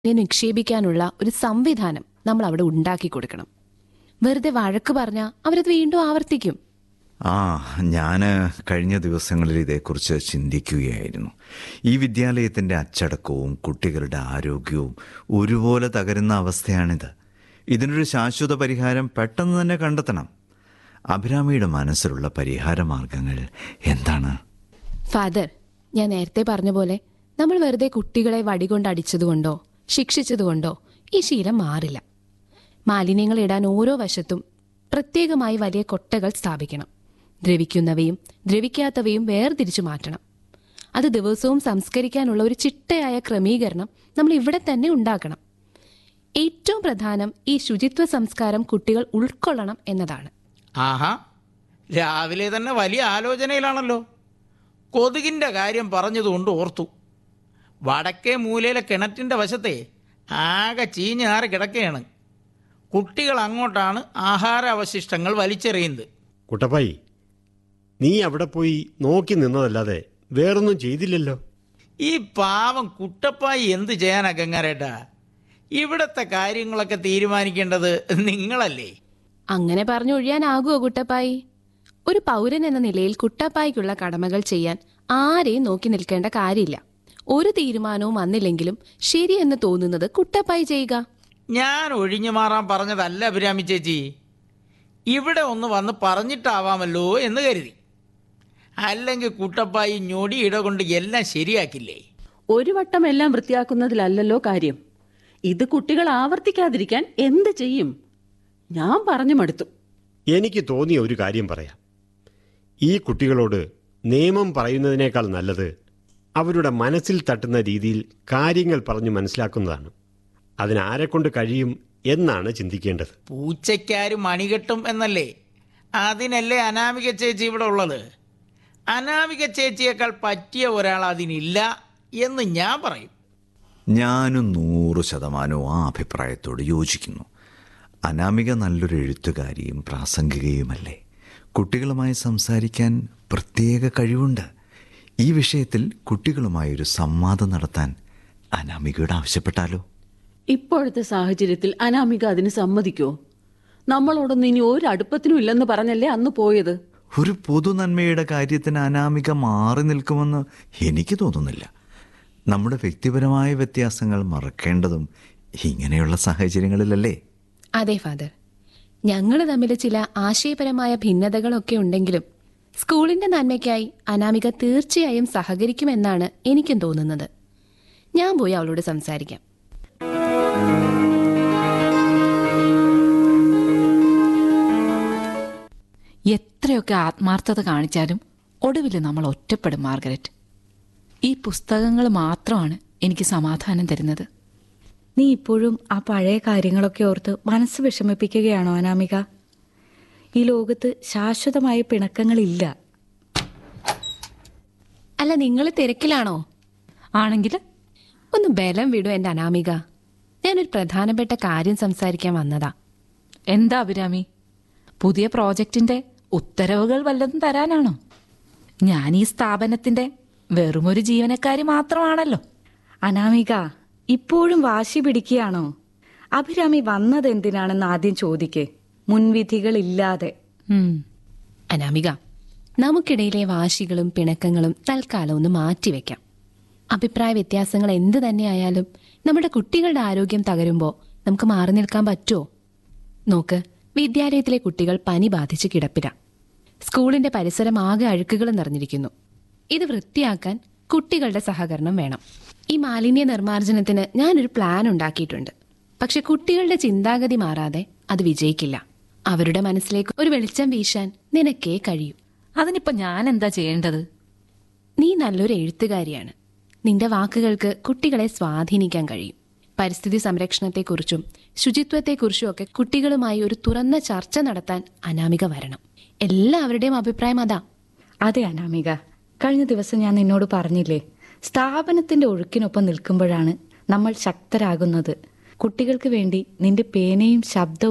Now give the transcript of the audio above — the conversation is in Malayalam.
നെ നിക്ഷേപിക്കാനുള്ള ഒരു സംവിധാനം നമ്മൾ അവിടെ ഉണ്ടാക്കി കൊടുക്കണം വെറുതെ വഴക്ക് പറഞ്ഞാൽ അവരത് വീണ്ടും ആവർത്തിക്കും ആ ഞാൻ കഴിഞ്ഞ ദിവസങ്ങളിൽ ഇതേക്കുറിച്ച് ചിന്തിക്കുകയായിരുന്നു ഈ വിദ്യാലയത്തിൻ്റെ അച്ചടക്കവും കുട്ടികളുടെ ആരോഗ്യവും ഒരുപോലെ തകരുന്ന അവസ്ഥയാണിത് ഇതിനൊരു ശാശ്വത പരിഹാരം പെട്ടെന്ന് തന്നെ കണ്ടെത്തണം അഭിരാമിയുടെ മനസ്സിലുള്ള പരിഹാര മാർഗങ്ങൾ എന്താണ് ഫാദർ ഞാൻ നേരത്തെ പറഞ്ഞ പോലെ നമ്മൾ വെറുതെ കുട്ടികളെ വടികൊണ്ട് അടിച്ചതുകൊണ്ടോ ശിക്ഷിച്ചതുകൊണ്ടോ ഈ ശീലം മാറില്ല മാലിന്യങ്ങൾ ഇടാൻ ഓരോ വശത്തും പ്രത്യേകമായി വലിയ കൊട്ടകൾ സ്ഥാപിക്കണം ദ്രവിക്കുന്നവയും ദ്രവിക്കാത്തവയും വേർതിരിച്ചു മാറ്റണം അത് ദിവസവും സംസ്കരിക്കാനുള്ള ഒരു ചിട്ടയായ ക്രമീകരണം നമ്മൾ ഇവിടെ തന്നെ ഉണ്ടാക്കണം ഏറ്റവും പ്രധാനം ഈ ശുചിത്വ സംസ്കാരം കുട്ടികൾ ഉൾക്കൊള്ളണം എന്നതാണ് ആഹാ രാവിലെ തന്നെ വലിയ ആലോചനയിലാണല്ലോ കൊതുകിൻ്റെ കാര്യം പറഞ്ഞതുകൊണ്ട് ഓർത്തു വടക്കേ മൂലയിലെ കിണറ്റിൻ്റെ വശത്തെ ആകെ ചീഞ്ഞാറ് കിടക്കുകയാണ് കുട്ടികൾ അങ്ങോട്ടാണ് ആഹാര അവശിഷ്ടങ്ങൾ വലിച്ചെറിയുന്നത് കുട്ടപ്പായി നീ അവിടെ പോയി നോക്കി നിന്നതല്ലാതെ വേറൊന്നും ചെയ്തില്ലല്ലോ ഈ പാവം കുട്ടപ്പായി എന്ത് ചെയ്യാനാ ഗംഗാരേട്ടാ ഇവിടത്തെ കാര്യങ്ങളൊക്കെ തീരുമാനിക്കേണ്ടത് നിങ്ങളല്ലേ അങ്ങനെ പറഞ്ഞൊഴിയാനാകുമോ കുട്ടപ്പായി ഒരു പൗരൻ എന്ന നിലയിൽ കുട്ടപ്പായിക്കുള്ള കടമകൾ ചെയ്യാൻ ആരെയും നോക്കി നിൽക്കേണ്ട കാര്യമില്ല ഒരു തീരുമാനവും വന്നില്ലെങ്കിലും ശരിയെന്ന് തോന്നുന്നത് കുട്ടപ്പായി ചെയ്യുക ഞാൻ ഒഴിഞ്ഞു മാറാൻ പറഞ്ഞതല്ല അഭിരാമി ചേച്ചി ഇവിടെ ഒന്ന് വന്ന് പറഞ്ഞിട്ടാവാമല്ലോ എന്ന് കരുതി അല്ലെങ്കിൽ കുട്ടപ്പായി ഞൊടിയിട കൊണ്ട് എല്ലാം ശരിയാക്കില്ലേ ഒരു വട്ടം എല്ലാം വൃത്തിയാക്കുന്നതിലല്ലല്ലോ കാര്യം ഇത് കുട്ടികൾ ആവർത്തിക്കാതിരിക്കാൻ എന്ത് ചെയ്യും ഞാൻ പറഞ്ഞു മടുത്തു എനിക്ക് തോന്നിയ ഒരു കാര്യം പറയാം ഈ കുട്ടികളോട് നിയമം പറയുന്നതിനേക്കാൾ നല്ലത് അവരുടെ മനസ്സിൽ തട്ടുന്ന രീതിയിൽ കാര്യങ്ങൾ പറഞ്ഞു മനസ്സിലാക്കുന്നതാണ് അതിനാരെക്കൊണ്ട് കഴിയും എന്നാണ് ചിന്തിക്കേണ്ടത് പൂച്ചയ്ക്കാര് മണികെട്ടും എന്നല്ലേ അതിനല്ലേ അനാമിക ചേച്ചി ഇവിടെ ഉള്ളത് അനാമിക ചേച്ചിയേക്കാൾ പറ്റിയ ഒരാൾ അതിനില്ല എന്ന് ഞാൻ പറയും ഞാനും നൂറ് ശതമാനവും ആ അഭിപ്രായത്തോട് യോജിക്കുന്നു അനാമിക നല്ലൊരു എഴുത്തുകാരിയും പ്രാസംഗികയുമല്ലേ കുട്ടികളുമായി സംസാരിക്കാൻ പ്രത്യേക കഴിവുണ്ട് ഈ വിഷയത്തിൽ കുട്ടികളുമായൊരു സംവാദം നടത്താൻ അനാമികയോട് ആവശ്യപ്പെട്ടാലോ ഇപ്പോഴത്തെ സാഹചര്യത്തിൽ അനാമിക അതിന് സമ്മതിക്കോ നമ്മളോടൊന്നും ഇനി ഒരു അടുപ്പത്തിനും ഇല്ലെന്ന് പറഞ്ഞല്ലേ അന്ന് പോയത് ഒരു പൊതു നന്മയുടെ കാര്യത്തിന് അനാമിക മാറി നിൽക്കുമെന്ന് എനിക്ക് തോന്നുന്നില്ല നമ്മുടെ വ്യക്തിപരമായ വ്യത്യാസങ്ങൾ മറക്കേണ്ടതും ഇങ്ങനെയുള്ള സാഹചര്യങ്ങളിലല്ലേ അതെ ഫാദർ ഞങ്ങൾ തമ്മിൽ ചില ആശയപരമായ ഭിന്നതകളൊക്കെ ഉണ്ടെങ്കിലും സ്കൂളിന്റെ നന്മയ്ക്കായി അനാമിക തീർച്ചയായും സഹകരിക്കുമെന്നാണ് എനിക്കും തോന്നുന്നത് ഞാൻ പോയി അവളോട് സംസാരിക്കാം എത്രയൊക്കെ ആത്മാർത്ഥത കാണിച്ചാലും ഒടുവിൽ നമ്മൾ ഒറ്റപ്പെടും മാർഗരറ്റ് ഈ പുസ്തകങ്ങൾ മാത്രമാണ് എനിക്ക് സമാധാനം തരുന്നത് നീ ഇപ്പോഴും ആ പഴയ കാര്യങ്ങളൊക്കെ ഓർത്ത് മനസ്സ് വിഷമിപ്പിക്കുകയാണോ അനാമിക ഈ ലോകത്ത് ശാശ്വതമായ പിണക്കങ്ങളില്ല അല്ല നിങ്ങൾ തിരക്കിലാണോ ആണെങ്കിൽ ഒന്ന് ബലം വിടൂ എന്റെ അനാമിക ഞാനൊരു പ്രധാനപ്പെട്ട കാര്യം സംസാരിക്കാൻ വന്നതാ എന്താ അഭിരാമി പുതിയ പ്രോജക്റ്റിന്റെ ഉത്തരവുകൾ വല്ലതും തരാനാണോ ഞാൻ ഈ സ്ഥാപനത്തിന്റെ വെറുമൊരു ജീവനക്കാരി മാത്രമാണല്ലോ അനാമിക ഇപ്പോഴും വാശി പിടിക്കുകയാണോ അഭിരാമി വന്നത് എന്തിനാണെന്ന് ആദ്യം ചോദിക്കേ മുൻവിധികളില്ലാതെ ഉം, അനാമിക നമുക്കിടയിലെ വാശികളും പിണക്കങ്ങളും തൽക്കാലം ഒന്ന് മാറ്റിവെക്കാം അഭിപ്രായ വ്യത്യാസങ്ങൾ എന്ത് തന്നെയായാലും നമ്മുടെ കുട്ടികളുടെ ആരോഗ്യം തകരുമ്പോൾ നമുക്ക് മാറി നിൽക്കാൻ പറ്റുമോ നോക്ക് വിദ്യാലയത്തിലെ കുട്ടികൾ പനി ബാധിച്ച് കിടപ്പില സ്കൂളിന്റെ പരിസരം ആകെ അഴുക്കുകൾ നിറഞ്ഞിരിക്കുന്നു ഇത് വൃത്തിയാക്കാൻ കുട്ടികളുടെ സഹകരണം വേണം ഈ മാലിന്യ നിർമ്മാർജ്ജനത്തിന് ഞാനൊരു പ്ലാൻ ഉണ്ടാക്കിയിട്ടുണ്ട് പക്ഷെ കുട്ടികളുടെ ചിന്താഗതി മാറാതെ അത് വിജയിക്കില്ല അവരുടെ മനസ്സിലേക്ക് ഒരു വെളിച്ചം വീശാൻ നിനക്കേ കഴിയൂ അതിനിപ്പോ ഞാൻ എന്താ ചെയ്യേണ്ടത് നീ നല്ലൊരു എഴുത്തുകാരിയാണ് നിന്റെ വാക്കുകൾക്ക് കുട്ടികളെ സ്വാധീനിക്കാൻ കഴിയും പരിസ്ഥിതി സംരക്ഷണത്തെക്കുറിച്ചും ശുചിത്വത്തെക്കുറിച്ചും ഒക്കെ കുട്ടികളുമായി ഒരു തുറന്ന ചർച്ച നടത്താൻ അനാമിക വരണം എല്ലാവരുടെയും അഭിപ്രായം അതാ അതെ അനാമിക കഴിഞ്ഞ ദിവസം ഞാൻ നിന്നോട് പറഞ്ഞില്ലേ സ്ഥാപനത്തിന്റെ ഒഴുക്കിനൊപ്പം നിൽക്കുമ്പോഴാണ് നമ്മൾ ശക്തരാകുന്നത് കുട്ടികൾക്ക് വേണ്ടി നിന്റെ പേനയും ശബ്ദവും